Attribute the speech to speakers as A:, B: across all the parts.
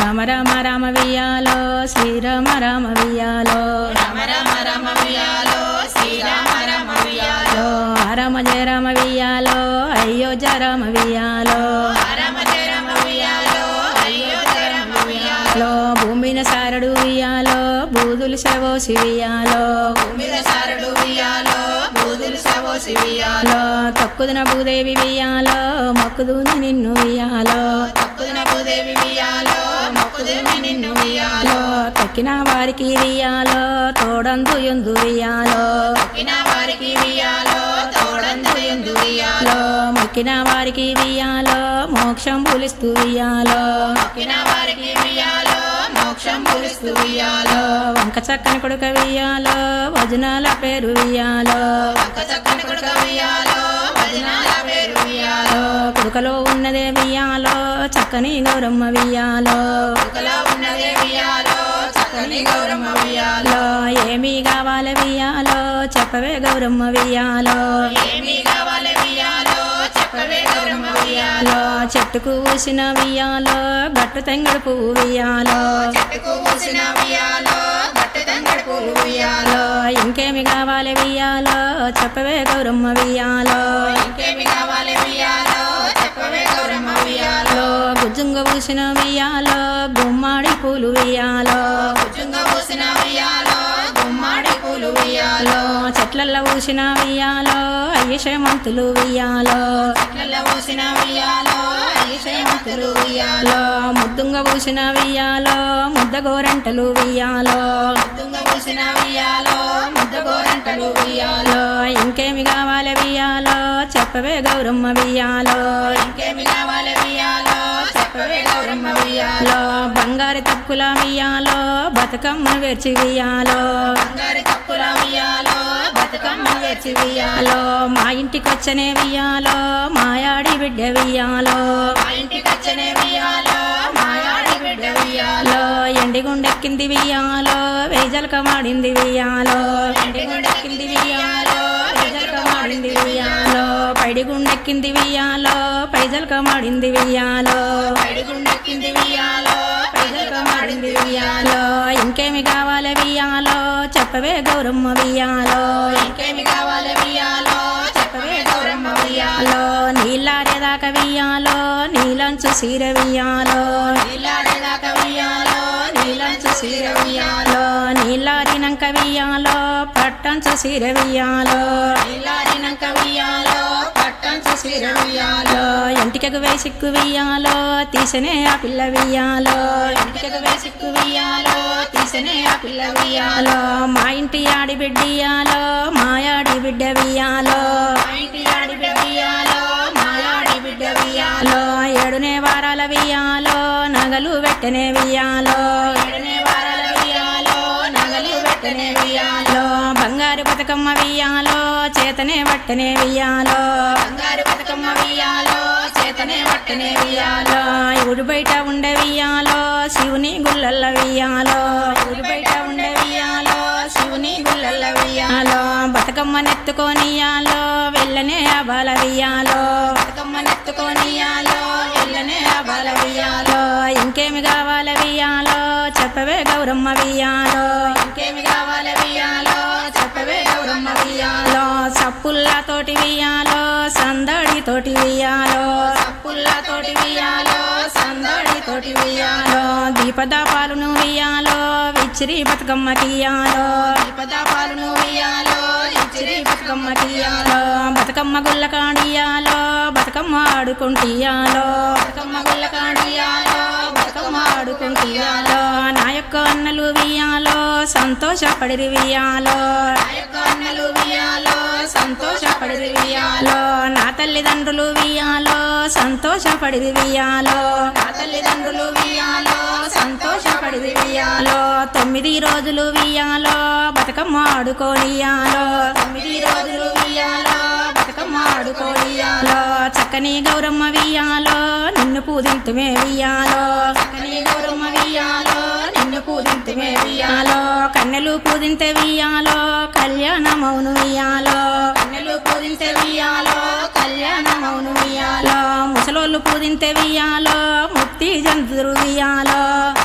A: రామ రామ రామ వియాలో శ్రీరామ రామ వియాలో
B: రమ రమ రమ వియాలో శ్రీరామ రమ వియాలో
A: రామ జయ రామ వియాలో అయ్యో జయ రామ వియాలో
B: రమ జయ రమ వియాలో అయ్యో జయ రమ వియాలో
A: లో భూమిన సారడు వియాలో బూదులు శవోసి వియాలో
B: భూమిద సారుడు వియాలో బూదులు సవోసి వియాలో
A: లో తక్కుదున భూదేవి వియాలో మొక్కుదుని నిన్ను వియాలో
B: తక్కుదిన భూదేవి వియాలో మొక్కుదేవి నిన్ను వియాలో
A: లో తక్కిన వారికి వియాలో తోడందు ఎందు వియాలో
B: తక్కిన వారికి వియాలో తోడందు ఎందు వియాలో
A: లో మొక్కిన వారికి వియాలో మోక్షం పులిస్తూ వియాలో
B: తక్కిన వారికి వియాలో మోక్షం పులిస్తూ వియాలో
A: లో వంక చక్కని కొడుక వియాలో వజనాల పేరు వియాలో
B: పక్క చక్కని కొడుక వియాలో భజనాల పేరు వియాలో
A: లో కొడుకలో ఉన్నదే వియాలో చక్కని గౌరమ్మ వియాలో
B: కుక్కలో ఉన్నదే వియాలో చక్కని గౌరమ్మ వియాలో
A: లో ఏమి కావాలి వియాలో చెప్పవే గౌరమ్మ వియాలో
B: ఏమి కావాలి వియాలో చెప్పవే గౌరమ్మ వియాలో
A: లో చెట్టుకు ఊసిన వియాలో గట్టు తెంగడు పువ్వు వియాలో
B: చెట్టుకు పూసిన వియాలో గట్టి తంగడి పూలు వియాలో
A: లో ఇంకేమి కావాలి వియాలో చెప్పవే గౌరమ్మ వియాలో
B: ఇంకేమి కావాలి వియాలో చెప్పవే గౌరమ్మ వియాలో
A: లో గుజ్జుంగ ఊసిన వియాలో గుమ్మాడి పూలు వియాలో
B: భుజంగ పూసిన వియాలో గుమ్మాడి పూలు వియాలో
A: లో చెట్లల్లో ఊసిన వియాలో అయ్యశమంతులు వియాలో
B: చెట్లలో పూసిన వియాలో ఐషయమంతులు వియాలో
A: లో ముద్దుంగ ఊసిన వియాలో ముద్ద గోరంటలు వియాలో
B: తుంగ పూసిన వియాలో ముద్ద గోరంటలు వియాలో
A: లో ఇంకేమి కావాలి వియాలో చెప్పవే గౌరమ్మ వియాలో
B: ఇంకేమి కావాలి వియాలో చెప్పవే గౌరమ్మ వియాలో
A: లో బంగారు తప్పుల వియాలో బతుకమ్మ వేర్చి వియాలో
B: బంగారు తప్పుల వియాలో బతుకమ్మ వేచి వియాలో
A: లో మా ఇంటికి వచ్చనే వియాలో మాయాడి బిడ్డ వియాలో
B: మా ఇంటికి వచ్చనే వియాలో మాయాడి బిడ్డ వియాలో
A: లో ఎండి గుండెక్కింది వియాలో వేజలక మాడింది వియాలో
B: ఇంటి గుండెక్కింది వియాలో
A: పైజలక మాడింది వియాలో పైడి గుండెక్కింది వియాలో పైజలక మాడింది వియాలో
B: పైడి గుండెక్కింది వియాలో
A: పైజలక మాడింది వియాలో ఇంకేమి కావాలి వియాలో చెప్పవే గౌరమ్మ వియాలో
B: ఇంకేమి కావాలి వియాలో చెప్పవే గౌరమ్మ వియాలో
A: లో నీళ్ళారేదాకా వియాలో నీలంచు సీర వియాలో
B: నీలాడేదాకా వియాలో నీలంచు సీర వియాలో
A: లో నీళ్ళారినంక వియాలో పట్టంచు సీర వియాలో
B: నీలాడినంక వియాలో పట్టంచు సీర వియాలో
A: లో ఎంటికకు వేసిక్కు వియాలో తీసనే ఆ పిల్ల వియాలో
B: ఇంటికి వేసిక్కు వియాలో తీసనే ఆ పిల్ల వియాలో
A: లో మా ఇంటి ఆడి బిడ్డియాలో మాయాడి బిడ్డ వియాలో
B: మా ఇంటి ఆడి బిడ్డ వియాలో మాయాడి బిడ్డ వియాలో
A: లో ఏడునే వారాల వియాలో నగలు వెట్టనే వియాలో
B: ఏడనే వారాల వియాలో నగలు పెట్టనే వియాలో
A: లో బంగారు బతుకమ్మ వియాలో చేతనే వట్టనే వియాలో
B: బంగారు బతుకమ్మ వియాలో చేతనే పట్టనే వియాలో
A: లో ఊరు బయట ఉండే వియాలో శివుని గుళ్ళల్ల వియాలో
B: ఊరి బయట ఉండే వియాలో శివుని గుళ్ళల్ల వియాలో
A: లో బతుకమ్మ నెత్తుకొనియాలో వెళ్ళనే అబాల వియాలో
B: బతుకమ్మ నెత్తుకొనియాలో ఎల్లనే బల వియాలో
A: లో ఇంకేమి కావాలి వియాలో చెప్పవే గౌరమ్మ వియాలో
B: ఇంకేమి కావాలి వియాలో చెప్పవే గౌరమ్మ వియాలో
A: లో సప్పుల్లతోటి వియాలో సందడి తోటి వియాలో
B: పుల్లతోటి వియాలో సందడి తోటి వియాలో
A: లో దీపదాపాలను వియాలో విచ్చిరి బతుకమ్మ తీయాలో
B: దీపదాపాలను వియాలో ఇచ్చిరి బతుకమ్మ తీయాలో
A: లో బతుకమ్మ గుల్ల కాడియాలో బతుకమ్మ ఆడుకుంటియాలో
B: బతుకమ్మ గుళ్ళ కాడియాలో బతుకమ్మ ఆడుకుంటియాలో
A: లో నా యొక్క అన్నలు వియాలో సంతోషపడిరి వియాలో
B: నా యొక్క అన్నలు వియాలో సంతోషపడి వియాలో
A: లో నా తల్లిదండ్రులు వియాలో సంతోషపడిరి వియాలో
B: నా తల్లిదండ్రులు వియాలో సంతోషపడి వియాలో
A: లో తొమ్మిది రోజులు వియాలో బతుకమ్మ ఆడుకోనియాలో
B: తొమ్మిది రోజులు వియాలో బతుకమ్మ ఆడుకోడియాలో
A: లో చక్కని గౌరమ్మ వియాలో నిన్ను పూజింతుమే వియాలో
B: చక్కని గౌరమ్మ వియాలో నిన్ను పూజింతుమే వియాలో
A: వియాలో కన్నెలు పూజింతే వియాలో కళ్యాణమౌను వియాలో
B: కన్నెలు పూజించే వియాలో కళ్యాణమౌను వియాలో
A: లో ముసలోళ్ళు పూజింతే వియాలో ముక్తి జంతురు వియాలో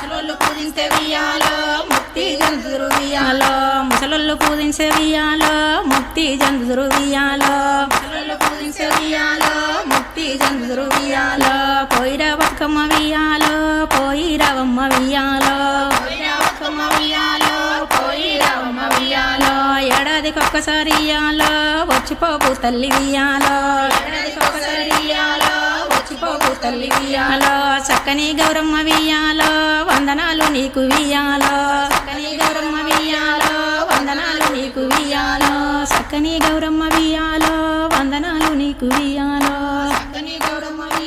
A: పూజించే వియాలో ముక్తి జందురు వియాలో
B: ముసలోళ్ళు పూజించే ఉయ్యాలో
A: ముక్తి జందురు వియాలో పోయిర బతుకమ్మ వియాలో పోయిరవమ్మ వియాలో
B: పోయిరావకమ్మ ఉయ్యాలో పోయిరావమ్మ ఉయ్యాలో
A: ఏడాదికొక్కసారి ఇయ్యాలో వచ్చిపోపు తల్లి వియాలో
B: ఏడాదికొకసారి ఉయ్యాలో
A: వచ్చిపోపు తల్లి వియాలో చక్కని గౌరమ్మ వియాలో వందనాలు నీకు వియాలో చక్కని గౌరమ్మ వియాలో వందనాలు నీకు వియాలో చక్కని గౌరమ్మ వియాలో వందనాలు నీకు వియాలో
B: చక్కని గౌరమ్మ